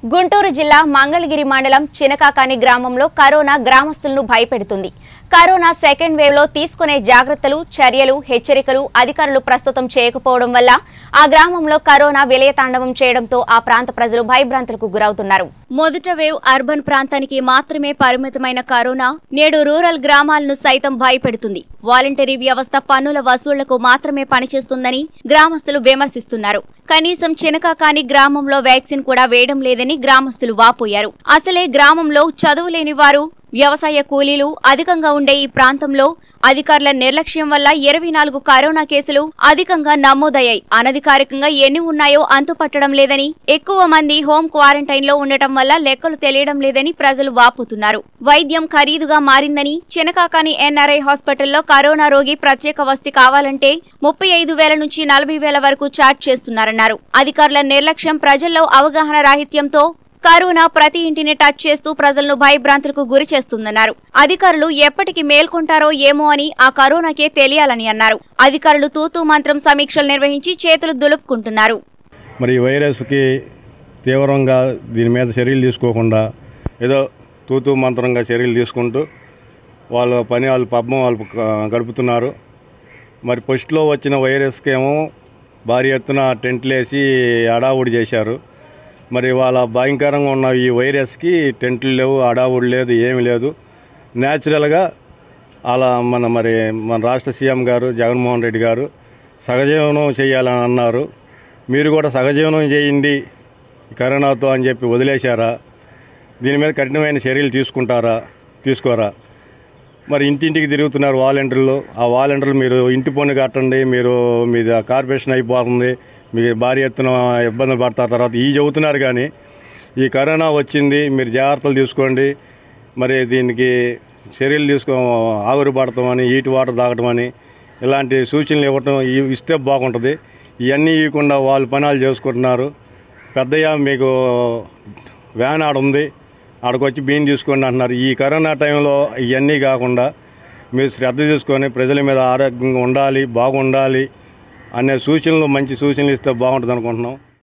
గుంటూరు జిల్లా మంగళగిరి మండలం చినకాకాని గ్రామంలో కరోనా గ్రామస్తులను భయపెడుతుంది కరోనా సెకండ్ వేవ్ లో తీసుకునే జాగ్రత్తలు చర్యలు హెచ్చరికలు అధికారులు ప్రస్తుతం చేయకపోవడం వల్ల ఆ గ్రామంలో కరోనా విలయతాండవం చేయడంతో ఆ ప్రాంత ప్రజలు భయభ్రాంతులకు గురవుతున్నారు మొదట వేవ్ అర్బన్ ప్రాంతానికి మాత్రమే పరిమితమైన కరోనా నేడు రూరల్ గ్రామాలను సైతం భయపెడుతుంది వాలంటరీ వ్యవస్థ పన్నుల వసూళ్లకు మాత్రమే పనిచేస్తుందని గ్రామస్తులు విమర్శిస్తున్నారు కనీసం చినకాకాని గ్రామంలో వ్యాక్సిన్ కూడా వేయడం లేదని గ్రామస్తులు వాపోయారు అసలే గ్రామంలో చదువులేని వారు వ్యవసాయ కూలీలు అధికంగా ఉండే ఈ ప్రాంతంలో అధికారుల నిర్లక్ష్యం వల్ల ఇరవై నాలుగు కరోనా కేసులు అధికంగా నమోదయ్యాయి అనధికారికంగా ఎన్ని ఉన్నాయో అంతుపట్టడం లేదని ఎక్కువ మంది హోం క్వారంటైన్ లో ఉండటం వల్ల లెక్కలు తెలియడం లేదని ప్రజలు వాపోతున్నారు వైద్యం ఖరీదుగా మారిందని చినకాకాని ఎన్ఆర్ఐ హాస్పిటల్లో కరోనా రోగి ప్రత్యేక వసతి కావాలంటే ముప్పై ఐదు వేల నుంచి నలభై వేల వరకు చార్జ్ చేస్తున్నారన్నారు అధికారుల నిర్లక్ష్యం ప్రజల్లో అవగాహన రాహిత్యంతో కరోనా ప్రతి ఇంటిని టచ్ చేస్తూ ప్రజలను భయభ్రాంతులకు గురి చేస్తుందన్నారు అధికారులు ఎప్పటికి మేల్కొంటారో ఏమో అని ఆ కరోనాకే తెలియాలని అన్నారు అధికారులు తూతూ మంత్రం సమీక్షలు నిర్వహించి చేతులు దులుపుకుంటున్నారు మరి ఈ వైరస్కి తీవ్రంగా దీని మీద చర్యలు తీసుకోకుండా ఏదో తూతూ మంత్రంగా చర్యలు తీసుకుంటూ వాళ్ళ పని వాళ్ళు పబ్బం వాళ్ళు క- గడుపుతున్నారు మరి ఫస్ట్లో వచ్చిన వైరస్కి ఏమో భారీ ఎత్తున టెంట్లు వేసి అడావుడి చేశారు మరి వాళ్ళ భయంకరంగా ఉన్న ఈ వైరస్కి టెంట్లు లేవు అడావుడి లేదు ఏమీ లేదు న్యాచురల్గా అలా మన మరి మన రాష్ట్ర సీఎం గారు జగన్మోహన్ రెడ్డి గారు సహజీవనం చేయాలని అన్నారు మీరు కూడా సహజీవనం చేయండి ఈ కరోనాతో అని చెప్పి వదిలేశారా దీని మీద కఠినమైన చర్యలు తీసుకుంటారా తీసుకోరా మరి ఇంటింటికి తిరుగుతున్నారు వాలంటీర్లు ఆ వాలంటీర్లు మీరు ఇంటి పన్ను కట్టండి మీరు మీద కార్పొరేషన్ అయిపోతుంది మీకు భారీ ఎత్తున ఇబ్బందులు పడతారు తర్వాత ఈ చెబుతున్నారు కానీ ఈ కరోనా వచ్చింది మీరు జాగ్రత్తలు తీసుకోండి మరి దీనికి చర్యలు తీసుకో ఆవిరి పడతామని ఈటి వాటర్ తాగటమని ఇలాంటి సూచనలు ఇవ్వటం ఇ- ఇస్తే బాగుంటుంది ఇవన్నీ ఇవ్వకుండా వాళ్ళు పనాలు చేసుకుంటున్నారు పెద్దయ్య మీకు వ్యాన్ ఆడ ఉంది ఆడకు వచ్చి బియ్యం తీసుకోండి అంటున్నారు ఈ కరోనా టైంలో ఇవన్నీ కాకుండా మీరు శ్రద్ధ తీసుకొని ప్రజల మీద ఆరోగ్యంగా ఉండాలి బాగుండాలి అనే సూచనలు మంచి సూచనలు ఇస్తే బాగుంటుంది అనుకుంటున్నాం